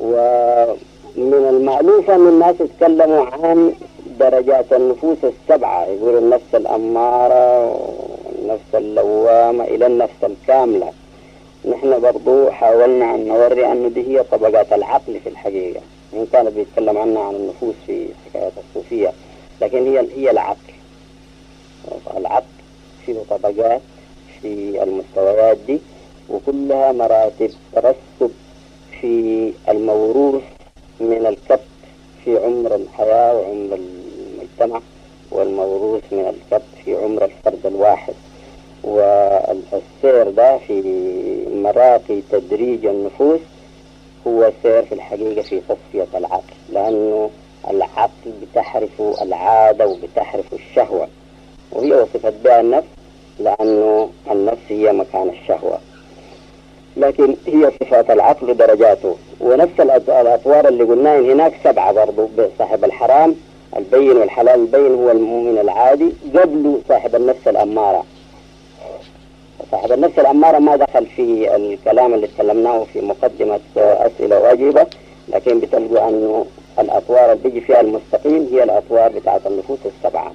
ومن المألوف أن الناس يتكلموا عن درجات النفوس السبعة يقولوا النفس الأمارة والنفس اللوامة إلى النفس الكاملة نحن برضو حاولنا أن نوري أن دي هي طبقات العقل في الحقيقة إن كان بيتكلم عنها عن النفوس في حكاية الصوفية لكن هي هي العقل العقل فيه طبقات في المستويات دي وكلها مراتب ترسب في الموروث من الكبت في عمر الحياة وعمر المجتمع والموروث من الكبت في عمر الفرد الواحد والسير ده في مراقي تدريج النفوس هو سير في الحقيقة في تصفية العقل لأنه العقل بتحرف العادة وبتحرف الشهوة وهي وصفت بها النفس لأنه النفس هي مكان الشهوة لكن هي صفات العقل ودرجاته ونفس الأطوار اللي قلناها هناك سبعة برضو صاحب الحرام البين والحلال البين هو المؤمن العادي قبل صاحب النفس الأمارة صاحب النفس الأمارة ما دخل في الكلام اللي تكلمناه في مقدمة أسئلة وأجوبة لكن بتلقوا أنه الأطوار اللي بيجي فيها المستقيم هي الأطوار بتاعت النفوس السبعة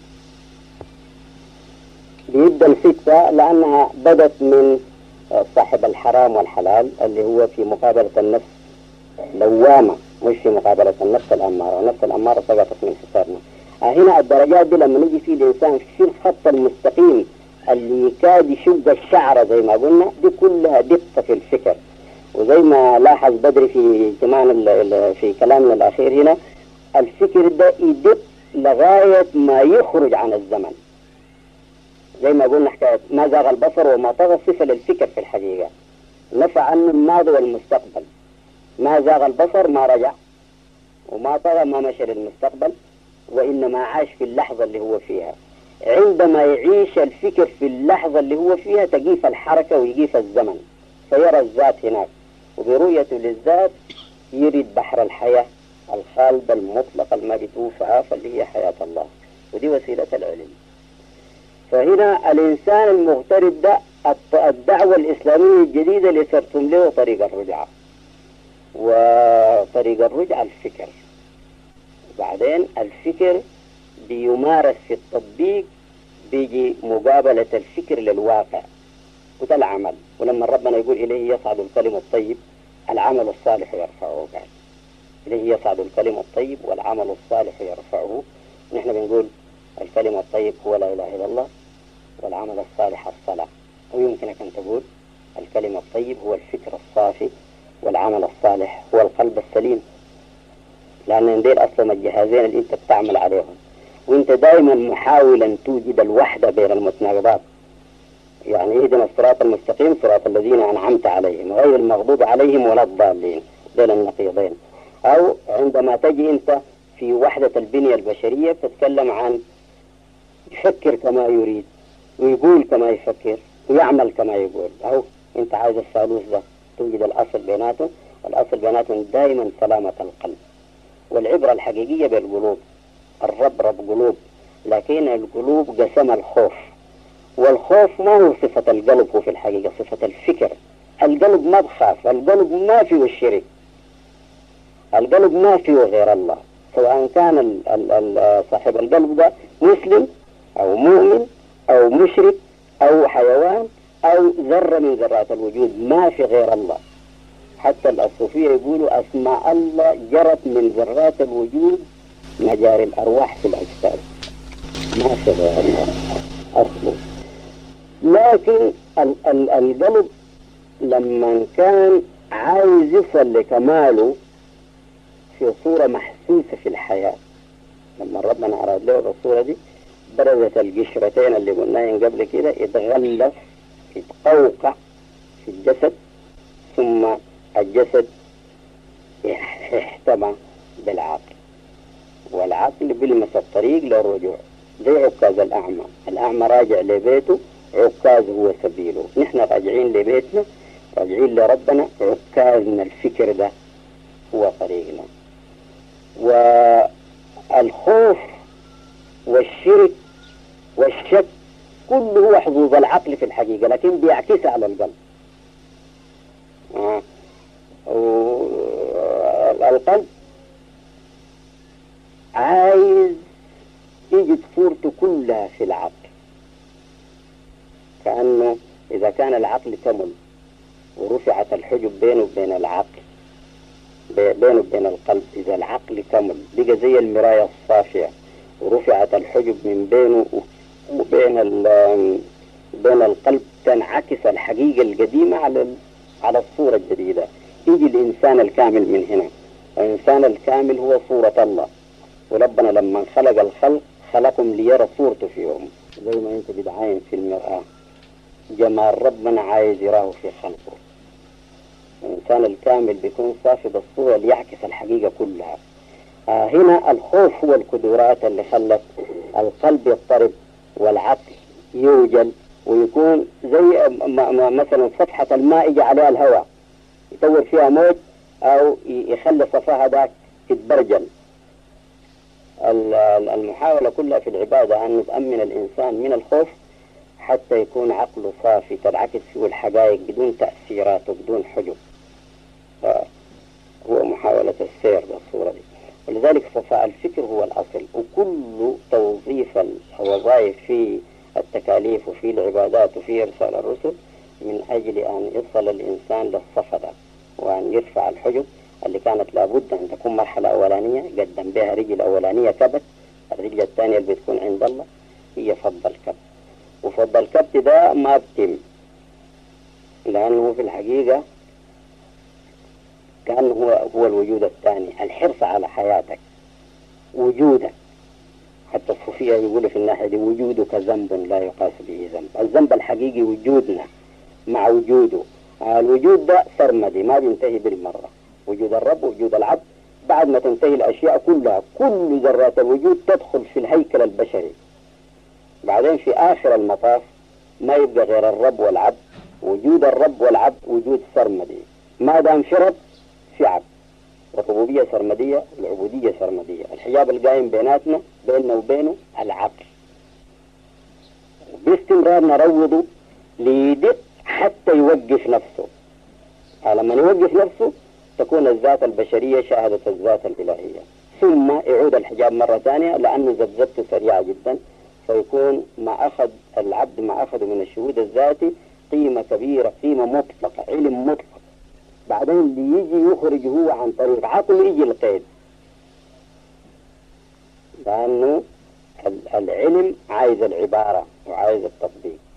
بيبدأ الستة لأنها بدت من صاحب الحرام والحلال اللي هو في مقابلة النفس لوامة مش في مقابلة النفس الأمارة النفس الأمارة سقطت من حسابنا هنا الدرجات دي لما نجي فيه الإنسان في الخط المستقيم اللي يكاد يشق الشعر زي ما قلنا دي كلها دقة في الفكر وزي ما لاحظ بدري في اجتماعنا في كلامنا الأخير هنا الفكر ده يدق لغاية ما يخرج عن الزمن زي ما قلنا حكاية ما زاغ البصر وما طغى صفة للفكر في الحقيقة نفع عنه الماضي والمستقبل ما زاغ البصر ما رجع وما طغى ما مشى للمستقبل وإنما عاش في اللحظة اللي هو فيها عندما يعيش الفكر في اللحظة اللي هو فيها تقيف الحركة ويقيف الزمن فيرى الذات هناك وبرؤيته للذات يريد بحر الحياة الخالدة المطلقة ما بتوفى فاللي هي حياة الله ودي وسيلة العلم فهنا الإنسان المغترب ده الدعوة الإسلامية الجديدة اللي ترسم له طريق الرجعة وطريق الرجعة الفكر بعدين الفكر بيمارس في التطبيق بيجي مقابلة الفكر للواقع وده العمل ولما ربنا يقول إليه يصعد الكلم الطيب العمل الصالح يرفعه بعد إليه يصعد الكلم الطيب والعمل الصالح يرفعه نحن بنقول الكلم الطيب هو لا إله إلا الله والعمل الصالح الصلاة ويمكنك أن تقول الكلم الطيب هو الفكر الصافي والعمل الصالح هو القلب السليم لأن ديل أصلا الجهازين اللي أنت بتعمل عليهم وأنت دائما محاولا توجد الوحدة بين المتناقضات يعني اهدنا الصراط المستقيم صراط الذين أنعمت عليهم غير المغضوب عليهم ولا الضالين بين النقيضين أو عندما تجي أنت في وحدة البنية البشرية تتكلم عن يفكر كما يريد ويقول كما يفكر ويعمل كما يقول أو أنت عايز الثالوث ده توجد الأصل بيناتهم الأصل بيناتهم دائما سلامة القلب والعبرة الحقيقية بالقلوب الرب رب قلوب لكن القلوب قسم الخوف والخوف ما هو صفة القلب هو في الحقيقة صفة الفكر القلب ما بخاف القلب ما فيه الشرك القلب ما فيه غير الله سواء كان ال ال ال صاحب القلب ده مسلم أو مؤمن أو مشرك أو حيوان أو ذرة من ذرات الوجود ما في غير الله حتى الصوفية يقولوا أسماء الله جرت من ذرات الوجود مجاري الأرواح في الأجساد ما في غير الله أصله لكن ال ال القلب لما كان عايز يصل لكماله في صورة محسوسة في الحياة لما ربنا أراد له الصورة دي برزت القشرتين اللي قلناهم قبل كده يتغلف يتقوقع في الجسد ثم الجسد احتمى بالعقل والعقل بيلمس الطريق للرجوع زي عكاز الأعمى الأعمى راجع لبيته عكاز هو سبيله نحن راجعين لبيتنا راجعين لربنا عكازنا الفكر ده هو طريقنا والخوف والشرك والشك كله هو حظوظ العقل في الحقيقة لكن بيعكس على القلب آه. القلب عايز يجد صورته كلها في العقل كأنه إذا كان العقل كمل ورفعت الحجب بينه وبين العقل بينه وبين القلب إذا العقل كمل بقى زي المراية الصافية ورفعت الحجب من بينه وبين بين القلب تنعكس الحقيقة القديمة على على الصورة الجديدة يجي الإنسان الكامل من هنا الإنسان الكامل هو صورة الله وربنا لما خلق الخلق خلقهم ليرى صورته فيهم زي ما انت بتعاين في المرآة جمال ربنا عايز يراه في خلقه الإنسان الكامل بيكون صافي الصورة ليعكس الحقيقة كلها آه هنا الخوف هو القدرات اللي خلت القلب يضطرب والعقل يوجل ويكون زي مثلا صفحة الماء يجي عليها الهواء يطور فيها موج أو يخلي صفاها ذاك تتبرجل المحاولة كلها في العبادة أن نتأمن الإنسان من الخوف حتى يكون عقله صافي تنعكس فيه الحقائق بدون تأثيرات وبدون حجب هو محاولة السير بالصورة دي ولذلك صفاء الفكر هو الأصل وكل توظيف الوظائف في التكاليف وفي العبادات وفي إرسال الرسل من أجل أن يصل الإنسان للصفدة وأن يرفع الحجب اللي كانت لابد أن تكون مرحلة أولانية قدم بها رجل أولانية كبت الرجل الثانية اللي بتكون عند الله هي فض الكبت وفض الكبت ده ما بتم لأنه في الحقيقة كأنه هو, هو الوجود الثاني الحرص على حياتك وجودك حتى الصوفية يقولوا في الناحية دي وجودك ذنب لا يقاس به ذنب الذنب الحقيقي وجودنا مع وجوده الوجود ده سرمدي ما بينتهي بالمرة وجود الرب ووجود العبد بعد ما تنتهي الأشياء كلها كل ذرات الوجود تدخل في الهيكل البشري بعدين في آخر المطاف ما يبقى غير الرب والعبد وجود الرب والعبد وجود سرمدي ما دام في رب في عبد الربوبية سرمدية العبودية سرمدية الحجاب القائم بيناتنا بيننا وبينه العقل باستمرار نروضه ليدق حتى يوقف نفسه لما يوقف نفسه تكون الذات البشرية شاهدة الذات الإلهية ثم يعود الحجاب مرة ثانية لأنه زبزبته سريعة جدا فيكون ما أخذ العبد ما أخذ من الشهود الذاتي قيمة كبيرة قيمة مطلقة علم مطلق بعدين اللي يجي يخرج هو عن طريق عقله يجي القيد لأنه العلم عايز العبارة وعايز التطبيق